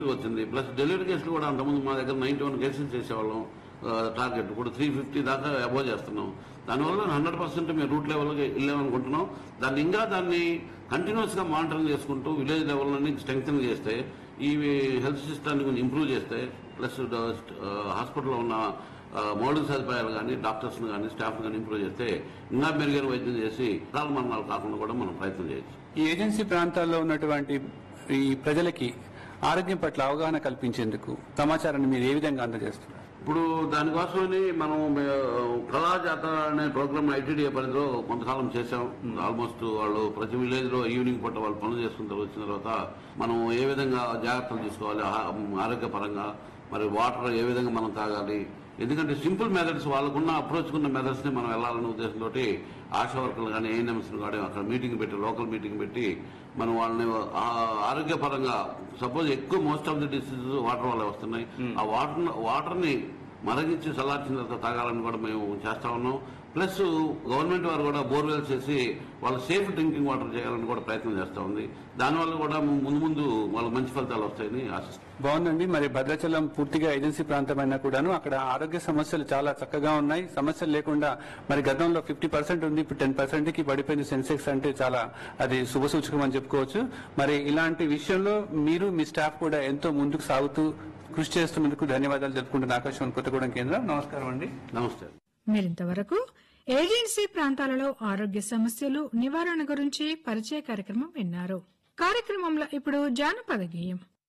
వచ్చింది plus delivery కేసులు కూడా అంతకుముందు మా దగ్గర నైన్టీ వన్ కేసెస్ చేసేవాళ్ళం ఆ, టార్గెట్ ఇప్పుడు త్రీ ఫిఫ్టీ దాకా అబోవ్ చేస్తున్నాం దానివల్ల హండ్రెడ్ పర్సెంట్ మేము రూట్ లెవెల్కి వెళ్ళామనుకుంటున్నాం దాన్ని ఇంకా దాన్ని కంటిన్యూస్ గా మానిటరింగ్ చేసుకుంటూ విలేజ్ లెవెల్ నుండి స్ట్రెంగ్ చేస్తే ఈ హెల్త్ సిస్టాన్ని కొంచెం ఇంప్రూవ్ చేస్తే ప్లస్ హాస్పిటల్లో ఉన్న ఆ, మౌలిక సదుపాయాలు కానీ డాక్టర్స్ కానీ స్టాఫ్ కానీ ఇంప్రూవ్ చేస్తే ఇంకా మెరుగైన వైద్యం చేసి కాల మరణాలు కాకుండా కూడా మనం ప్రయత్నం చేయొచ్చు ఈ ఏజెన్సీ ప్రాంతాల్లో ఉన్నటువంటి ఈ ప్రజలకి ఆరోగ్యం పట్ల అవగాహన కల్పించేందుకు సమాచారాన్ని మీరు ఏ విధంగా అందజేస్తున్నారు ఇప్పుడు దానికోసమని మనం మే- కళా జాతర అనే ప్రోగ్రామ్ ఐటీడీఏ పరిధిలో కొంతకాలం చేశాం ఆల్మోస్ట్ వాళ్ళు ప్రతి విలేజ్ లో ఈవినింగ్ పూట వాళ్ళు పనులు చేసుకుంటూ వచ్చిన తర్వాత మనం ఏ విధంగా జాగ్రత్తలు తీసుకోవాలి ఆ- ఆరోగ్యపరంగా మరి వాటర్ ఏ విధంగా మనం తాగాలి ఎందుకంటే సింపుల్ మెథడ్స్ వాళ్ళకున్న అప్రోచ్ ఉన్న మెథడ్స్ ని మనం వెళ్ళాలనే ఉద్దేశంతో ఆశా వర్కర్లు కానీ ఏఎన్ఎంస్ కానీ అక్కడ మీటింగ్ పెట్టి లోకల్ మీటింగ్ పెట్టి మనం వాళ్ళని ఆ ఆరోగ్యపరంగా సపోజ్ ఎక్కువ most of the disease water వల్ల వస్తున్నాయి ఆ వాటర్ వాటర్ ని మరగించి చల్లార్చిన తర్వాత తాగాలని కూడా మేము చేస్తా ఉన్నాం ప్లస్ గవర్నమెంట్ వారు కూడా బోర్వెల్స్ చేసి వాళ్ళు సేఫ్ డ్రింకింగ్ వాటర్ చేయాలని కూడా ప్రయత్నం చేస్తా ఉంది దానివల్ల కూడా ముందు ముందు వాళ్ళకి మంచి ఫలితాలు వస్తాయని ఆశిస్తాం బాగుందండి మరి భద్రాచలం పూర్తిగా ఏజెన్సీ ప్రాంతమైనా కూడాను అక్కడ ఆరోగ్య సమస్యలు చాలా చక్కగా ఉన్నాయి సమస్యలు లేకుండా మరి గతంలో ఫిఫ్టీ పర్సెంట్ ఉంది ఇప్పుడు టెన్ పర్సెంట్ కి పడిపోయింది సెన్సెక్స్ అంటే చాలా అది శుభసూచకం అని చెప్పుకోవచ్చు మరి ఇలాంటి విషయంలో మీరు మీ స్టాఫ్ కూడా ఎంతో ముందుకు సాగుతూ కృషి చేస్తున్నందుకు ధన్యవాదాలు తెలుపుకుంటున్న ఆకాశవాణి కొత్తగూడెం కేంద్రం నమస్కారం అండి నమస్తే మీరింతవరకు ఏజెన్సీ ప్రాంతాలలో ఆరోగ్య సమస్యలు నివారణ గురించి పరిచయ కార్యక్రమం విన్నారు కార్యక్రమంలో ఇప్పుడు జానపద గేయం